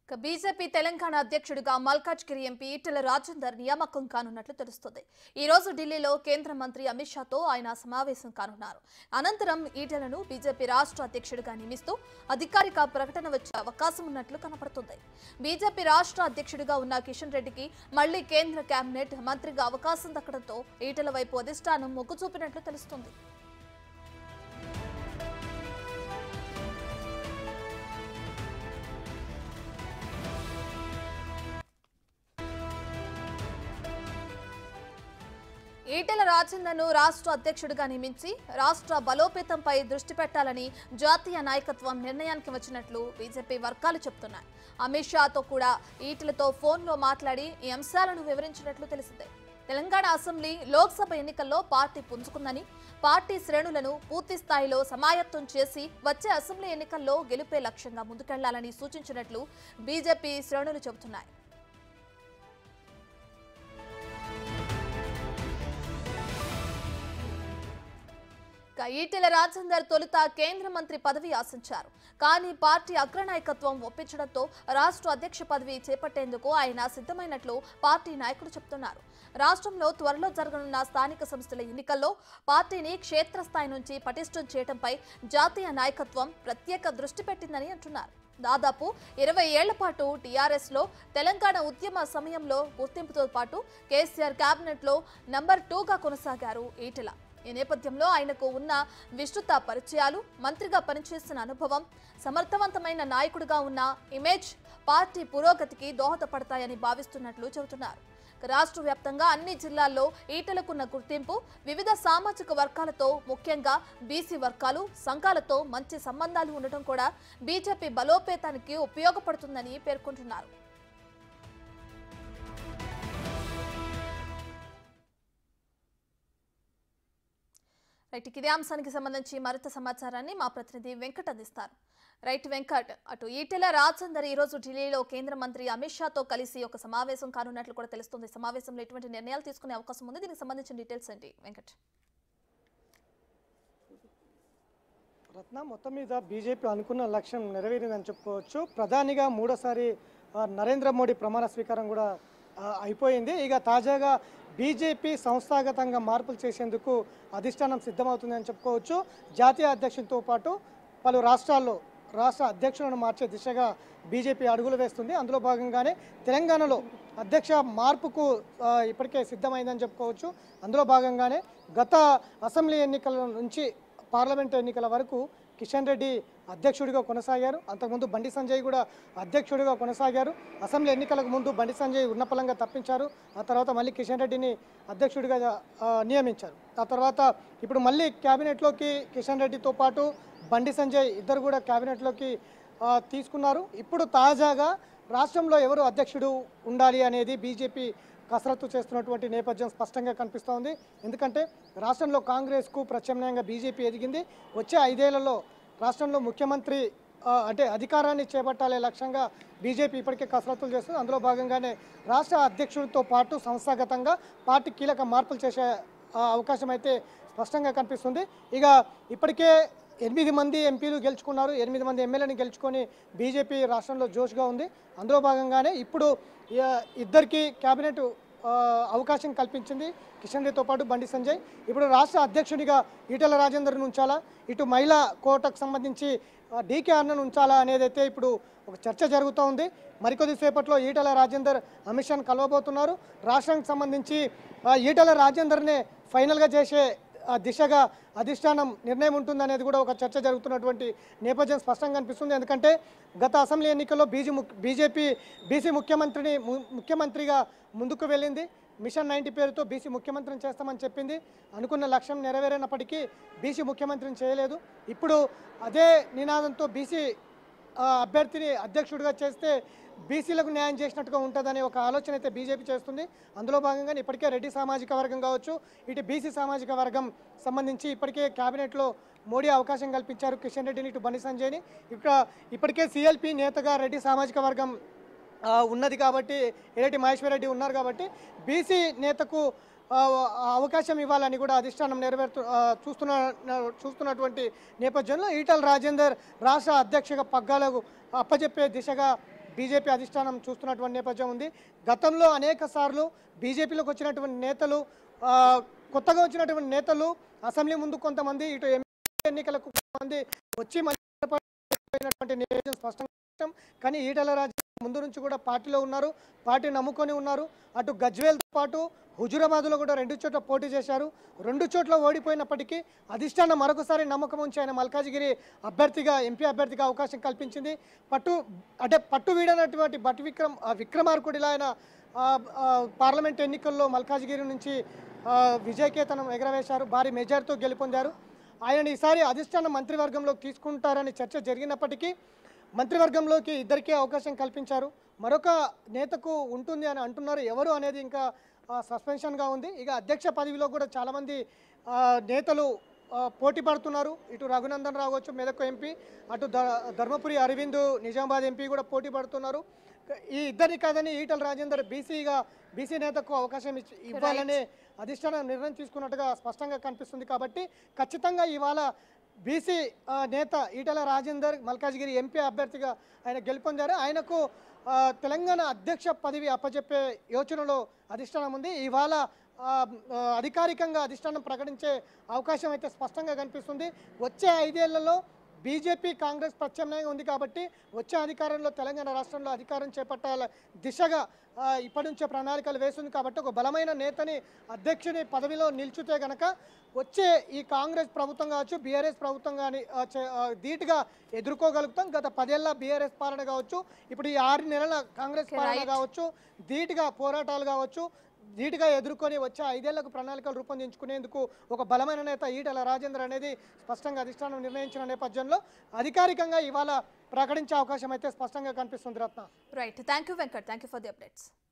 ఇక బీజేపీ తెలంగాణ అధ్యక్షుడిగా మల్కాజ్గిరి ఎంపీ ఈటెల రాజేందర్ నియామకం కానున్నట్లు తెలుస్తోంది ఈ రోజు ఢిల్లీలో కేంద్ర మంత్రి అమిత్ షాతో ఆయన సమావేశం కానున్నారు అనంతరం ఈటెలను బీజేపీ రాష్ట్ర అధ్యక్షుడిగా నియమిస్తూ అధికారిక ప్రకటన వచ్చే అవకాశం ఉన్నట్లు కనపడుతుంది బీజేపీ రాష్ట్ర అధ్యక్షుడిగా ఉన్న కిషన్ రెడ్డికి మళ్లీ కేంద్ర కేబినెట్ మంత్రిగా అవకాశం దక్కడంతో ఈటెల వైపు అధిష్టానం మొగ్గు చూపినట్లు తెలుస్తుంది ఈటెల రాజేందర్ను రాష్ట్ర అధ్యక్షుడిగా నియమించి రాష్ట్ర బలోపేతంపై దృష్టి పెట్టాలని జాతీయ నాయకత్వం నిర్ణయానికి వచ్చినట్లు బీజేపీ వర్గాలు చెబుతున్నాయి అమిత్ షాతో కూడా ఈటెలతో ఫోన్లో మాట్లాడి ఈ అంశాలను వివరించినట్లు తెలిసిందే తెలంగాణ అసెంబ్లీ లోక్సభ ఎన్నికల్లో పార్టీ పుంజుకుందని పార్టీ శ్రేణులను పూర్తి స్థాయిలో సమాయత్తం చేసి వచ్చే అసెంబ్లీ ఎన్నికల్లో గెలిపే లక్ష్యంగా ముందుకెళ్లాలని సూచించినట్లు బీజేపీ శ్రేణులు చెబుతున్నాయి ఇక ఈటెల రాజేందర్ తొలుత కేంద్ర మంత్రి పదవి ఆశించారు కానీ పార్టీ అగ్రనాయకత్వం ఒప్పించడంతో రాష్ట్ర అధ్యక్ష పదవి చేపట్టేందుకు ఆయన సిద్ధమైనట్లు పార్టీ నాయకులు చెబుతున్నారు రాష్ట్రంలో త్వరలో జరగనున్న స్థానిక సంస్థల ఎన్నికల్లో పార్టీని క్షేత్రస్థాయి నుంచి పటిష్టం చేయడంపై జాతీయ నాయకత్వం ప్రత్యేక దృష్టి పెట్టిందని అంటున్నారు దాదాపు ఇరవై ఏళ్ల పాటు టీఆర్ఎస్ లో తెలంగాణ ఉద్యమ సమయంలో గుర్తింపుతో పాటు కేసీఆర్ కేబినెట్ లో నంబర్ టూగా కొనసాగారు ఈటెల ఈ నేపథ్యంలో ఆయనకు ఉన్న విస్తృత పరిచయాలు మంత్రిగా పనిచేసిన అనుభవం సమర్థవంతమైన నాయకుడిగా ఉన్న ఇమేజ్ పార్టీ పురోగతికి దోహదపడతాయని భావిస్తున్నట్లు చెబుతున్నారు ఇక రాష్ట్ర వ్యాప్తంగా అన్ని జిల్లాల్లో ఈటలకున్న గుర్తింపు వివిధ సామాజిక వర్గాలతో ముఖ్యంగా బీసీ వర్గాలు సంఘాలతో మంచి సంబంధాలు ఉండటం కూడా బీజేపీ బలోపేతానికి ఉపయోగపడుతుందని పేర్కొంటున్నారు రైట్ ఇక ఇదే అంశానికి సంబంధించి మరింత సమాచారాన్ని మా ప్రతినిధి వెంకట్ అందిస్తారు రైట్ వెంకట్ అటు ఈటెల రాజేందర్ ఈ రోజు ఢిల్లీలో కేంద్ర మంత్రి అమిత్ షాతో కలిసి ఒక సమావేశం కానున్నట్లు కూడా తెలుస్తుంది సమావేశంలో ఎటువంటి నిర్ణయాలు తీసుకునే అవకాశం ఉంది దీనికి సంబంధించిన డీటెయిల్స్ ఏంటి వెంకట్ రత్న మొత్తం మీద బీజేపీ అనుకున్న లక్ష్యం నెరవేరిందని చెప్పుకోవచ్చు ప్రధానిగా మూడోసారి ఆ, నరేంద్ర మోడీ ప్రమాణ స్వీకారం కూడా ఆ, అయిపోయింది ఇక తాజాగా బీజేపీ సంస్థాగతంగా మార్పులు చేసేందుకు అధిష్టానం సిద్ధమవుతుందని చెప్పుకోవచ్చు జాతీయ అధ్యక్షులతో పాటు పలు రాష్ట్రాల్లో రాష్ట్ర అధ్యక్షులను మార్చే దిశగా బీజేపీ అడుగులు వేస్తుంది అందులో భాగంగానే తెలంగాణలో అధ్యక్ష మార్పుకు ఆ, ఇప్పటికే సిద్ధమైందని చెప్పుకోవచ్చు అందులో భాగంగానే గత అసెంబ్లీ ఎన్నికల నుంచి పార్లమెంట్ ఎన్నికల వరకు కిషన్ రెడ్డి అధ్యక్షుడిగా కొనసాగారు అంతకుముందు బండి సంజయ్ కూడా అధ్యక్షుడిగా కొనసాగారు అసెంబ్లీ ఎన్నికలకు ముందు బండి సంజయ్ ఉన్నపలంగా తప్పించారు ఆ తర్వాత మళ్ళీ కిషన్ రెడ్డిని అధ్యక్షుడిగా ఆ, నియమించారు ఆ తర్వాత ఇప్పుడు మళ్ళీ క్యాబినెట్లోకి కిషన్ రెడ్డితో పాటు బండి సంజయ్ ఇద్దరు కూడా క్యాబినెట్లోకి ఆ, తీసుకున్నారు ఇప్పుడు తాజాగా రాష్ట్రంలో ఎవరు అధ్యక్షుడు ఉండాలి అనేది బీజేపీ కసరత్తు చేస్తున్నటువంటి నేపథ్యం స్పష్టంగా కనిపిస్తోంది ఎందుకంటే రాష్ట్రంలో కాంగ్రెస్కు ప్రత్యామ్నాయంగా బీజేపీ ఎదిగింది వచ్చే ఐదేళ్లలో రాష్ట్రంలో ముఖ్యమంత్రి ఆ, అంటే అధికారాన్ని చేపట్టాలే లక్ష్యంగా బీజేపీ ఇప్పటికే కసరత్తులు చేస్తుంది అందులో భాగంగానే రాష్ట్ర అధ్యక్షుడితో పాటు సంస్థాగతంగా పార్టీ కీలక మార్పులు చేసే ఆ, అవకాశం అయితే స్పష్టంగా కనిపిస్తుంది ఇక ఇప్పటికే ఎనిమిది మంది ఎంపీలు గెలుచుకున్నారు ఎనిమిది మంది ఎమ్మెల్యేని గెలుచుకొని బీజేపీ రాష్ట్రంలో జోష్గా ఉంది అందులో భాగంగానే ఇప్పుడు ఇ- ఇద్దరికి కేబినెట్ ఆ, అవకాశం కల్పించింది కిషన్ రెడ్డితో పాటు బండి సంజయ్ ఇప్పుడు రాష్ట్ర అధ్యక్షుడిగా ఈటెల రాజేందర్ని ఉంచాలా ఇటు మహిళా కోటకు సంబంధించి ఆ, డీకే అన్నను ఉంచాలా అనేది అయితే ఇప్పుడు ఒక చర్చ జరుగుతూ ఉంది మరికొద్ది సేపట్లో ఈటెల రాజేందర్ అమిత్ షాను కలవబోతున్నారు రాష్ట్రానికి సంబంధించి ఆ, ఈటెల రాజేందర్నే ఫైనల్గా చేసే ఆ దిశగా అధిష్టానం నిర్ణయం ఉంటుందనేది కూడా ఒక చర్చ జరుగుతున్నటువంటి నేపథ్యం స్పష్టంగా కనిపిస్తుంది ఎందుకంటే గత అసెంబ్లీ ఎన్నికల్లో బీజీ ముక్ బీజేపీ బీసీ ముఖ్యమంత్రిని ము- ముఖ్యమంత్రిగా ముందుకు వెళ్ళింది మిషన్ నైంటీ పేరుతో బీసీ ముఖ్యమంత్రిని చేస్తామని చెప్పింది అనుకున్న లక్ష్యం నెరవేరినప్పటికీ బీసీ ముఖ్యమంత్రిని చేయలేదు ఇప్పుడు అదే నినాదంతో బీసీ ఆ, అభ్యర్థిని అధ్యక్షుడిగా చేస్తే బీసీలకు న్యాయం చేసినట్టుగా ఉంటుందనే ఒక ఆలోచన అయితే బీజేపీ చేస్తుంది అందులో భాగంగానే ఇప్పటికే రెడ్డి సామాజిక వర్గం కావచ్చు ఇటు బీసీ సామాజిక వర్గం సంబంధించి ఇప్పటికే కేబినెట్లో మోడీ అవకాశం కల్పించారు కిషన్ రెడ్డిని ఇటు బండి సంజయ్ని ఇక్కడ ఇప్పటికే సిఎల్పి నేతగా రెడ్డి సామాజిక వర్గం ఆ, ఉన్నది కాబట్టి ఎరటి మహేశ్వర్ రెడ్డి ఉన్నారు కాబట్టి బీసీ నేతకు ఆ, ఆ అవకాశం ఇవ్వాలని కూడా అధిష్టానం నెరవేరుతూ ఆ, చూస్తున్న చూస్తున్నటువంటి నేపథ్యంలో ఈటల రాజేందర్ రాష్ట్ర అధ్యక్షగా పగ్గాలకు అప్పచెప్పే దిశగా బీజేపీ అధిష్టానం చూస్తున్నటువంటి నేపథ్యం ఉంది గతంలో అనేక సార్లు బీజేపీలోకి వచ్చినటువంటి నేతలు ఆ, కొత్తగా వచ్చినటువంటి నేతలు అసెంబ్లీ ముందు కొంతమంది ఇటు ఎమ్మెల్యే ఎన్నికలకు కొంతమంది వచ్చి మంచి నేపథ్యం స్పష్టంగా చూసాం. కానీ ఈటల రాజు ముందు నుంచి కూడా పార్టీలో ఉన్నారు పార్టీ నమ్ముకొని ఉన్నారు అటు గజ్వేల్తో పాటు హుజురాబాద్లో కూడా రెండు చోట్ల పోటీ చేశారు రెండు చోట్ల ఓడిపోయినప్పటికీ అధిష్టానం మరొకసారి నమ్మకం ఉంచి ఆయన మల్కాజిగిరి అభ్యర్థిగా ఎంపీ అభ్యర్థిగా అవకాశం కల్పించింది పట్టు అంటే పట్టు వీడనటువంటి భట్ విక్రమ్ ఆ విక్రమార్కుడిలా ఆయన ఆ, ఆ, పార్లమెంట్ ఎన్నికల్లో మల్కాజిగిరి నుంచి ఆ, విజయకేతనం ఎగరవేశారు భారీ మెజార్టీతో గెలుపొందారు ఆయన ఈసారి అధిష్టానం మంత్రివర్గంలోకి తీసుకుంటారని చర్చ జరిగినప్పటికీ మంత్రివర్గంలోకి ఇద్దరికీ అవకాశం కల్పించారు మరొక నేతకు ఉంటుంది అని అంటున్నారు ఎవరు అనేది ఇంకా సస్పెన్షన్గా ఉంది ఇక అధ్యక్ష పదవిలో కూడా చాలామంది ఆ, నేతలు ఆ, పోటీ పడుతున్నారు ఇటు రఘునందన్ రావు కావచ్చు మెదక్ ఎంపీ అటు ధ- ధర్మపురి అరవింద్ నిజామాబాద్ ఎంపీ కూడా పోటీ పడుతున్నారు ఈ ఇద్దరిని కాదని ఈటల రాజేందర్ బీసీగా బీసీ నేతకు అవకాశం ఇచ్చి- ఇవ్వాలనే అధిష్టానం నిర్ణయం తీసుకున్నట్టుగా స్పష్టంగా కనిపిస్తుంది కాబట్టి ఖచ్చితంగా ఇవాళ బీసీ నేత ఈటల రాజేందర్ మల్కాజ్గిరి ఎంపీ అభ్యర్థిగా ఆయన గెలుపొందారు ఆయనకు ఆ, తెలంగాణ అధ్యక్ష పదవి అప్పచెప్పే యోచనలో అధిష్టానం ఉంది ఇవాళ ఆ, ఆ, అధికారికంగా అధిష్టానం ప్రకటించే అవకాశం అయితే స్పష్టంగా కనిపిస్తుంది వచ్చే ఐదేళ్లలో బీజేపీ కాంగ్రెస్ ప్రత్యామ్నాయంగా ఉంది కాబట్టి వచ్చే అధికారంలో తెలంగాణ రాష్ట్రంలో అధికారం చేపట్టాల దిశగా ఆ, ఇప్పటి నుంచే ప్రణాళికలు వేస్తుంది కాబట్టి ఒక బలమైన నేతని అధ్యక్షుని పదవిలో నిల్చుతే గనక వచ్చే ఈ కాంగ్రెస్ ప్రభుత్వం కావచ్చు బీఆర్ఎస్ ప్రభుత్వం కానీ ఆ, చే- ఆ, ధీటుగా ఎదుర్కోగలుగుతాం గత పదేళ్ల బీఆర్ఎస్ పాలన కావచ్చు ఇప్పుడు ఈ ఆరు నెలల కాంగ్రెస్ Okay, పాలన right. కావచ్చు ధీటుగా పోరాటాలు కావచ్చు ధీటుగా ఎదుర్కొని వచ్చే ఐదేళ్లకు ప్రణాళికలు రూపొందించుకునేందుకు ఒక బలమైన నేత ఈటల రాజేందర్ అనేది స్పష్టంగా అధిష్టానం నిర్ణయించిన నేపథ్యంలో అధికారికంగా ఇవాళ ప్రకటించే అవకాశం అయితే స్పష్టంగా కనిపిస్తుంది Ratna right thank you Venkat thank you for the updates